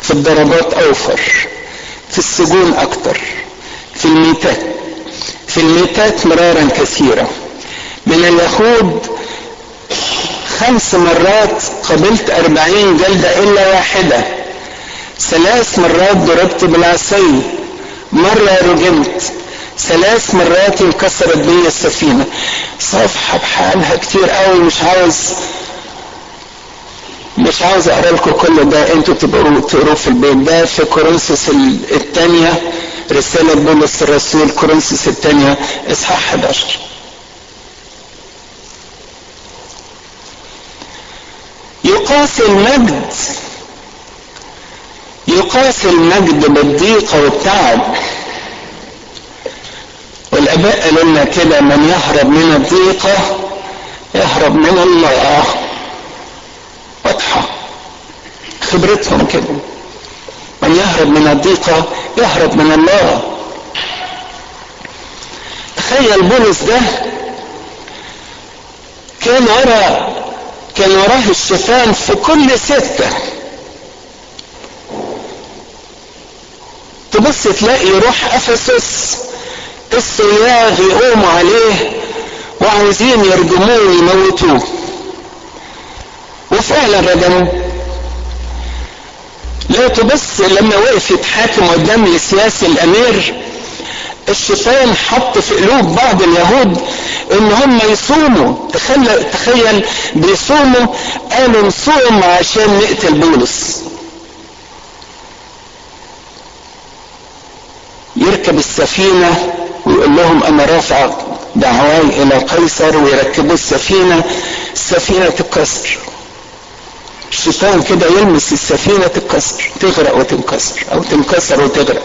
في الضربات اوفر في السجون اكتر في الميتات في الميتات مرارا كثيرة من اليهود خمس مرات قبلت أربعين جلدة إلا واحدة ثلاث مرات ضربت بالعصي مرة رجمت ثلاث مرات انكسرت بي السفينة صفحة بحالها كتير قوي مش عاوز مش عاوز اقرا لكم كل ده انتوا تبقوا تقروه في البيت ده في كورنثوس الثانية رسالة بولس الرسول كورنثوس الثانية اصحاح 11 يقاس المجد يقاس المجد بالضيقة والتعب والاباء قالوا لنا كده من يهرب من الضيقة يهرب من الله واضحة خبرتهم كده من يهرب من الضيقة يهرب من الله تخيل بولس ده كان ورا كان وراه الشيطان في كل ستة تبص تلاقي يروح افسس الصياغ يقوموا عليه وعايزين يرجموه ويموتوه وفعلا رجموه لا تبص لما وقف يتحاكم قدام السياسي الامير الشيطان حط في قلوب بعض اليهود ان هم يصوموا تخيل, تخيل بيصوموا قالوا نصوم عشان نقتل بولس يركب السفينة ويقول لهم انا رافع دعواي الى قيصر ويركبوا السفينة السفينة تتكسر الشيطان كده يلمس السفينة تتكسر تغرق وتنكسر او تنكسر وتغرق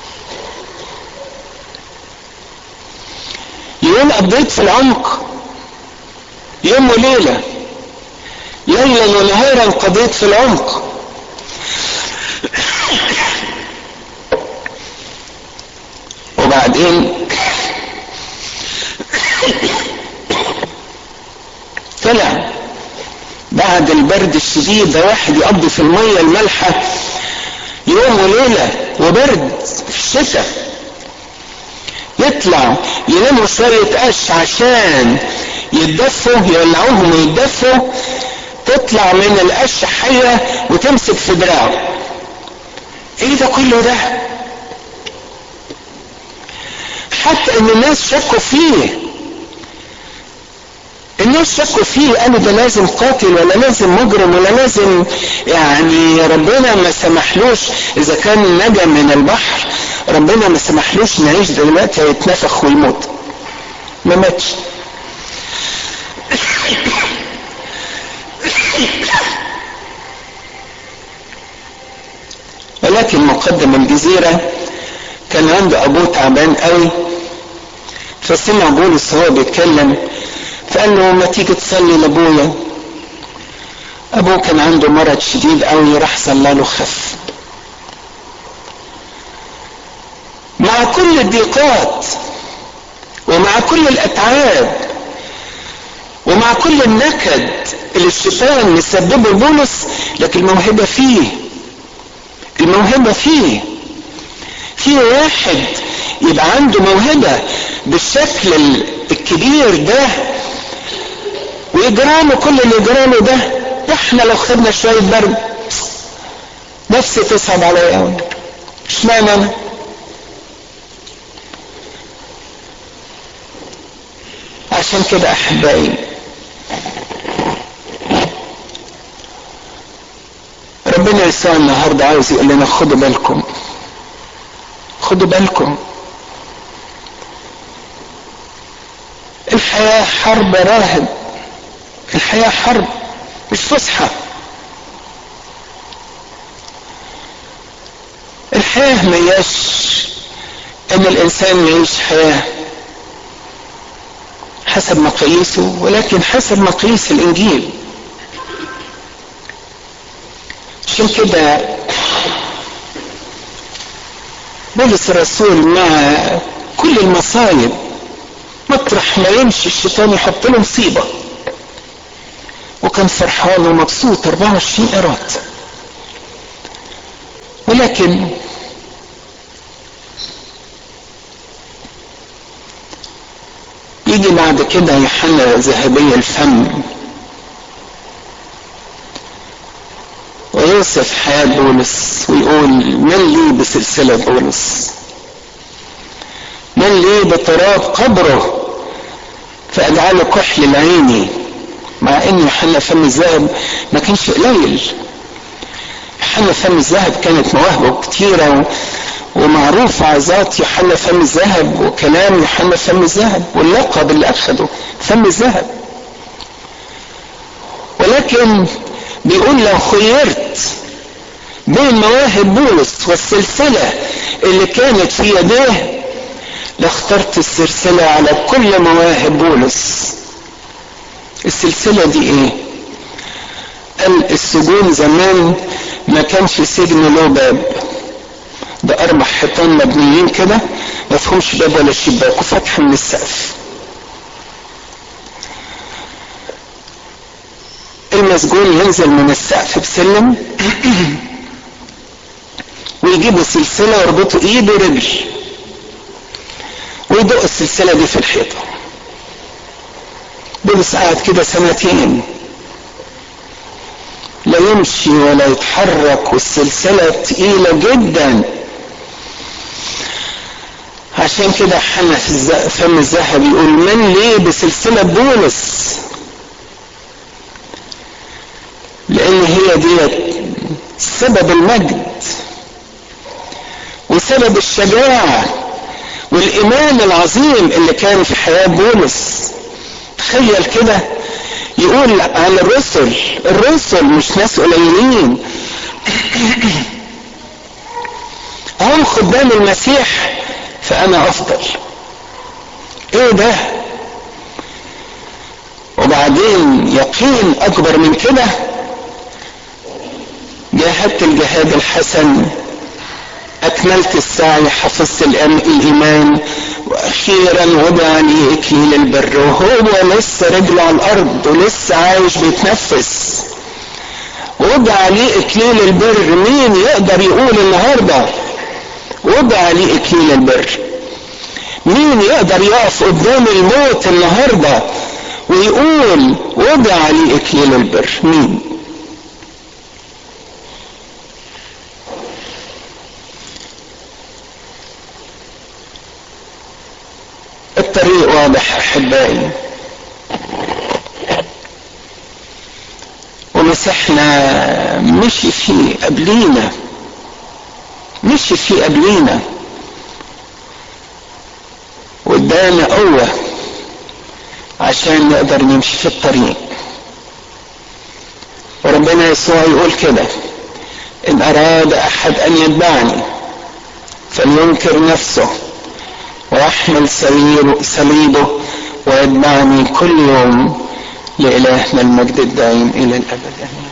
يقول قضيت في العمق يوم وليلة ليلا ونهارا قضيت في العمق وبعدين طلع بعد البرد الشديد ده واحد يقضي في المية المالحة يوم وليلة وبرد في الشتاء يطلع يناموا شوية قش عشان يتدفوا يولعوهم ويتدفوا تطلع من القش حية وتمسك في دراعه ايه ده كله ده حتى ان الناس شكوا فيه الناس شكوا فيه قالوا ده لازم قاتل ولا لازم مجرم ولا لازم يعني ربنا ما سمحلوش اذا كان نجا من البحر ربنا ما سمحلوش نعيش دلوقتي هيتنفخ ويموت ما ماتش ولكن مقدم الجزيرة كان عنده ابوه تعبان قوي فسمع بولس وهو بيتكلم فقال له ما تيجي تصلي لابويا ابوه كان عنده مرض شديد قوي راح صلى له خف مع كل الضيقات ومع كل الاتعاب ومع كل النكد اللي الشيطان مسببه لبولس لكن الموهبه فيه الموهبه فيه في واحد يبقى عنده موهبه بالشكل الكبير ده ويجراله كل اللي يجراله ده احنا لو خدنا شويه برد نفسي تصعب عليا قوي اشمعنى انا عشان كده احبائي ربنا يسوع النهارده عاوز يقول لنا خدوا بالكم خدوا بالكم الحياة حرب راهب الحياة حرب مش فسحة الحياة ما ياش ان الانسان يعيش حياة حسب مقاييسه ولكن حسب مقاييس الانجيل عشان كده بولس الرسول مع كل المصايب مطرح ما يمشي الشيطان يحط له مصيبة وكان فرحان ومبسوط 24 قيراط ولكن يجي بعد كده يوحنا ذهبي الفم ويوصف حياة بولس ويقول من لي بسلسلة بولس من لي بتراب قبره فأجعله كحل العيني مع ان يوحنا فم الذهب ما كانش قليل يوحنا فم الذهب كانت مواهبه كتيرة ومعروف عظات يوحنا فم الذهب وكلام يوحنا فم الذهب واللقب اللي اخده فم الذهب ولكن بيقول لو خيرت بين مواهب بولس والسلسلة اللي كانت في يديه لاخترت السلسلة على كل مواهب بولس السلسلة دي ايه قال السجون زمان ما كانش سجن له باب ده اربع حيطان مبنيين كده ما فيهمش باب ولا شباك وفتح من السقف المسجون ينزل من السقف بسلم ويجيبوا سلسله ويربطوا ايد ورجل ويدق السلسله دي في الحيطه بولس قعد كده سنتين لا يمشي ولا يتحرك والسلسلة تقيلة جدا عشان كده حنا في فم الذهب يقول من ليه بسلسلة بولس لان هي دي سبب المجد وسبب الشجاعة والايمان العظيم اللي كان في حياة بولس تخيل كده يقول عن الرسل الرسل مش ناس قليلين هم خدام المسيح فانا افضل ايه ده وبعدين يقين اكبر من كده جاهدت الجهاد الحسن اكملت السعي حفظت الايمان واخيرا وضع لي اكليل البر وهو لسه رجله على الارض ولسه عايش بيتنفس وضع لي اكليل البر مين يقدر يقول النهارده وضع لي اكليل البر مين يقدر يقف قدام الموت النهارده ويقول وضع لي اكليل البر مين الطريق واضح احبائي ومسحنا مشي فيه قبلينا مشي فيه قبلينا وادانا قوة عشان نقدر نمشي في الطريق وربنا يسوع يقول كده ان اراد احد ان يتبعني فلينكر نفسه ويحمل صليبه ويتبعني كل يوم لإلهنا المجد الدائم إلى الأبد آمين